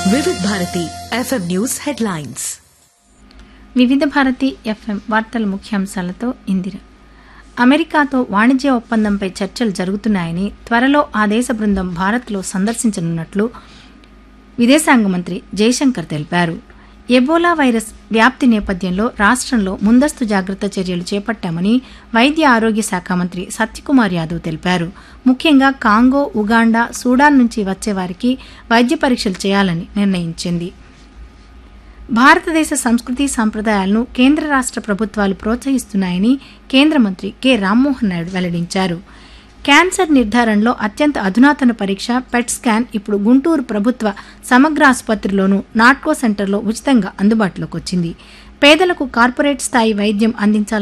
వివిధ Bharati FM news headlines వివిధ Bharati FM వార్తల ముఖ్యాంశాలతో ఇందిర అమెరికాతో వాణిజ్య ఒప్పందంపై చర్చలు జరుగుతున్నాయని త్వరలో ఆ దేశ బృందం భారత్లో సందర్శించనున్నట్లు విదేశాంగ మంత్రి జయశంకర్ తెలిపారు ఎబోలా వైరస్ వ్యాప్తి నేపథ్యంలో రాష్ట్రంలో ముందస్తు జాగ్రత్త చర్యలు చేపట్టామని వైద్య ఆరోగ్య శాఖ మంత్రి సత్యకుమార్ యాదవ్ తెలిపారు ముఖ్యంగా కాంగో ఉగాండా సూడాన్ నుంచి వచ్చే వారికి వైద్య పరీక్షలు చేయాలని నిర్ణయించింది భారతదేశ సంస్కృతి సాంప్రదాయాలను కేంద్ర రాష్ట్ర ప్రభుత్వాలు ప్రోత్సహిస్తున్నాయని కేంద్ర మంత్రి కె రామ్మోహన్ నాయుడు వెల్లడించారు క్యాన్సర్ నిర్ధారణలో అత్యంత అధునాతన పరీక్ష పెట్ స్కాన్ ఇప్పుడు గుంటూరు ప్రభుత్వ సమగ్ర ఆసుపత్రిలోను నాట్కో సెంటర్లో ఉచితంగా అందుబాటులోకి వచ్చింది పేదలకు కార్పొరేట్ స్థాయి వైద్యం అందించాలని